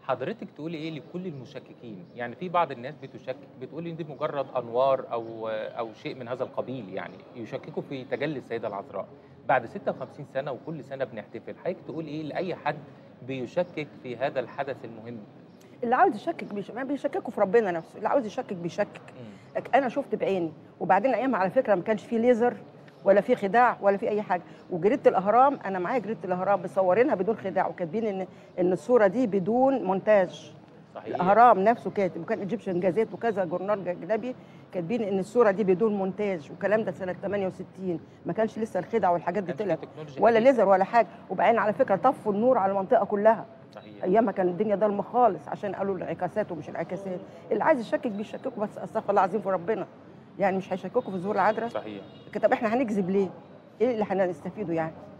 حضرتك تقولي ايه لكل المشككين يعني في بعض الناس بتشكك بتقول ان دي مجرد انوار او او شيء من هذا القبيل يعني يشككوا في تجلي السيده العذراء بعد 56 سنه وكل سنه بنحتفل حضرتك تقول ايه لاي حد بيشكك في هذا الحدث المهم اللي عاوز يشكك بيش... ما بيشككوا في ربنا نفسه اللي عاوز يشكك بيشكك لك انا شفت بعيني وبعدين ايامها على فكره ما كانش فيه ليزر ولا في خداع ولا في اي حاجه وجريده الاهرام انا معايا جريده الاهرام مصورينها بدون خداع وكاتبين ان ان الصوره دي بدون مونتاج صحيح الاهرام نفسه كاتب وكان ايجيبشن جازيت وكذا جورنال اجنبي كاتبين ان الصوره دي بدون مونتاج والكلام ده سنه 68 ما كانش لسه الخدع والحاجات دي كانش في طلعت تكنولوجيا ولا حديثة. ليزر ولا حاجه وبعدين على فكره طفوا النور على المنطقه كلها صحيح ايامها كان الدنيا ضلمه خالص عشان قالوا الانعكاسات ومش انعكاسات اللي عايز يشكك بيشككوا بس استغفر الله العظيم في ربنا يعني مش هيشككوا في ظهور العذراء صحيح طب احنا هنكذب ليه؟ ايه اللي هنستفيده يعني؟